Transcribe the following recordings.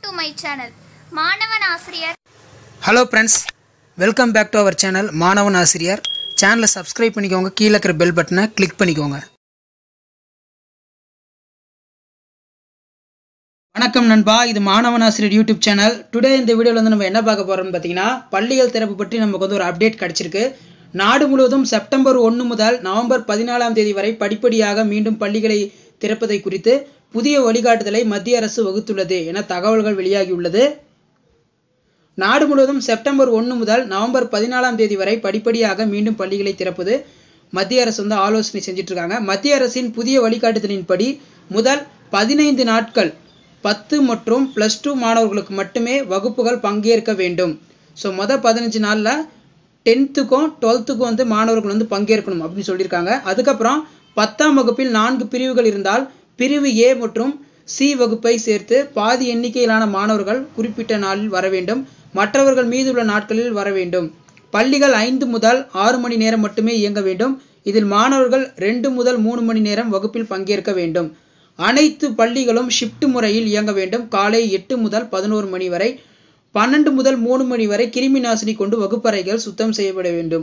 to my channel Maanavan Aasiriyar hello friends welcome back to our channel Maanavan Aasiriyar சேனலை subscribe பண்ணிக்கோங்க கீழே இருக்கிற பெல் பட்டனை கிளிக் பண்ணிக்கோங்க வணக்கம் நண்பா இது மாணவன் ஆசிரியர் யூடியூப் சேனல் டுடே இந்த வீடியோவில் வந்து நம்ம என்ன பார்க்க போகிறோம்னு பார்த்தீங்கன்னா பள்ளிகள் திறப்பு பற்றி நமக்கு வந்து ஒரு அப்டேட் கிடச்சிருக்கு நாடு முழுவதும் செப்டம்பர் ஒன்று முதல் நவம்பர் பதினாலாம் தேதி வரை படிப்படியாக மீண்டும் பள்ளிகளை திறப்பதை குறித்து புதிய வழிகாட்டுதலை மத்திய அரசு வகுத்துள்ளது என தகவல்கள் வெளியாகியுள்ளது நாடு முழுவதும் செப்டம்பர் ஒன்று முதல் நவம்பர் பதினாலாம் தேதி வரை படிப்படியாக மீண்டும் பள்ளிகளை திறப்பது மத்திய அரசு வந்து ஆலோசனை செஞ்சுட்டு இருக்காங்க மத்திய அரசின் புதிய வழிகாட்டுதலின்படி முதல் பதினைந்து நாட்கள் பத்து மற்றும் ப்ளஸ் டூ மாணவர்களுக்கு மட்டுமே வகுப்புகள் பங்கேற்க வேண்டும் ஸோ மொதல் பதினஞ்சு நாளில் டென்த்துக்கும் டுவெல்த்துக்கும் வந்து மாணவர்கள் வந்து பங்கேற்கணும் அப்படின்னு சொல்லியிருக்காங்க அதுக்கப்புறம் பத்தாம் வகுப்பில் நான்கு பிரிவுகள் இருந்தால் பிரிவு ஏ மற்றும் சி வகுப்பை சேர்த்து பாதி எண்ணிக்கையிலான மாணவர்கள் குறிப்பிட்ட நாளில் வர வேண்டும் மற்றவர்கள் மீதுள்ள நாட்களில் வர வேண்டும் பள்ளிகள் ஐந்து முதல் ஆறு மணி நேரம் மட்டுமே இயங்க வேண்டும் இதில் மாணவர்கள் ரெண்டு முதல் மூணு மணி நேரம் வகுப்பில் பங்கேற்க வேண்டும் அனைத்து பள்ளிகளும் ஷிஃப்ட் முறையில் இயங்க வேண்டும் காலை எட்டு முதல் பதினோரு மணி வரை பன்னெண்டு முதல் மூணு மணி வரை கிருமி நாசினி கொண்டு வகுப்பறைகள் சுத்தம் செய்யப்பட வேண்டும்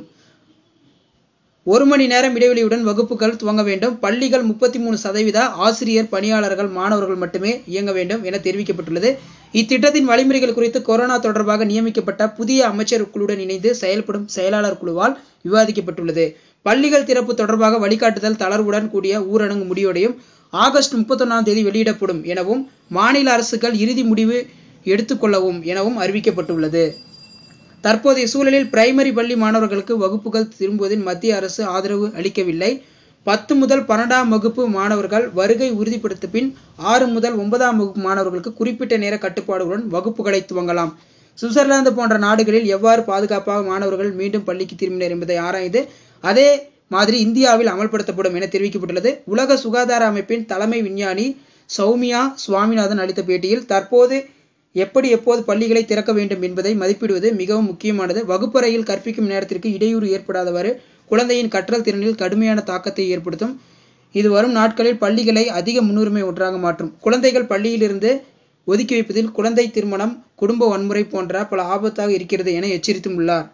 ஒரு மணி நேரம் இடைவெளியுடன் வகுப்புகள் துவங்க வேண்டும் பள்ளிகள் முப்பத்தி மூணு சதவீத ஆசிரியர் பணியாளர்கள் மாணவர்கள் மட்டுமே இயங்க வேண்டும் என தெரிவிக்கப்பட்டுள்ளது இத்திட்டத்தின் வழிமுறைகள் குறித்து கொரோனா தொடர்பாக நியமிக்கப்பட்ட புதிய அமைச்சர் குழுவுடன் இணைந்து செயல்படும் செயலாளர் குழுவால் விவாதிக்கப்பட்டுள்ளது பள்ளிகள் திறப்பு தொடர்பாக வழிகாட்டுதல் தளர்வுடன் கூடிய ஊரடங்கு முடிவடையும் ஆகஸ்ட் முப்பத்தொன்னாம் தேதி வெளியிடப்படும் எனவும் மாநில அரசுகள் இறுதி முடிவு எடுத்துக்கொள்ளவும் எனவும் அறிவிக்கப்பட்டுள்ளது தற்போதைய சூழலில் பிரைமரி பள்ளி மாணவர்களுக்கு வகுப்புகள் திரும்புவதில் மத்திய அரசு ஆதரவு அளிக்கவில்லை பத்து முதல் பன்னெண்டாம் வகுப்பு மாணவர்கள் வருகை உறுதிப்படுத்த பின் ஆறு முதல் ஒன்பதாம் வகுப்பு மாணவர்களுக்கு குறிப்பிட்ட நேர கட்டுப்பாடுகளுடன் வகுப்புகளை துவங்கலாம் சுவிட்சர்லாந்து போன்ற நாடுகளில் எவ்வாறு பாதுகாப்பாக மாணவர்கள் மீண்டும் பள்ளிக்கு திரும்பினர் என்பதை ஆராய்ந்து அதே மாதிரி இந்தியாவில் அமல்படுத்தப்படும் என தெரிவிக்கப்பட்டுள்ளது உலக சுகாதார அமைப்பின் தலைமை விஞ்ஞானி சௌமியா சுவாமிநாதன் அளித்த பேட்டியில் தற்போது எப்படி எப்போது பள்ளிகளை திறக்க வேண்டும் என்பதை மதிப்பிடுவது மிகவும் முக்கியமானது வகுப்பறையில் கற்பிக்கும் நேரத்திற்கு இடையூறு ஏற்படாதவாறு குழந்தையின் கற்றல் திறனில் கடுமையான தாக்கத்தை ஏற்படுத்தும் இது வரும் நாட்களில் பள்ளிகளை அதிக முன்னுரிமை ஒன்றாக மாற்றும் குழந்தைகள் பள்ளியிலிருந்து ஒதுக்கி வைப்பதில் குழந்தை திருமணம் குடும்ப வன்முறை போன்ற பல ஆபத்தாக இருக்கிறது என எச்சரித்தும் உள்ளார்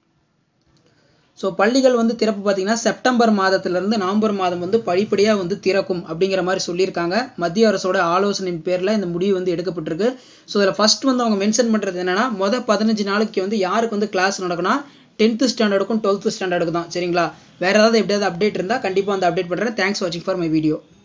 ஸோ பள்ளிகள் வந்து திறப்பு பார்த்தீங்கன்னா செப்டம்பர் மாதத்திலிருந்து நவம்பர் மாதம் வந்து படிப்படியாக வந்து திறக்கும் அப்படிங்கிற மாதிரி சொல்லியிருக்காங்க மத்திய அரசோட ஆலோசனையின் பேரில் இந்த முடிவு வந்து எடுக்கப்பட்டிருக்கு ஸோ இதில் ஃபர்ஸ்ட் வந்து அவங்க மென்ஷன் பண்ணுறது என்னன்னா மொதல் பதினஞ்சு நாளைக்கு வந்து யாருக்கு வந்து கிளாஸ் நடக்கும்னா டென்த்து ஸ்டாண்டர்டுக்கும் டுவெல்த்து ஸ்டாண்டர்டுக்கு தான் சரிங்களா வேறு ஏதாவது எப்படியாவது அப்டேட் இருந்தால் கண்டிப்பாக வந்து அப்டேட் பண்ணுறேன் தேங்க்ஸ் வாட்சிங் ஃபார் மை வீடியோ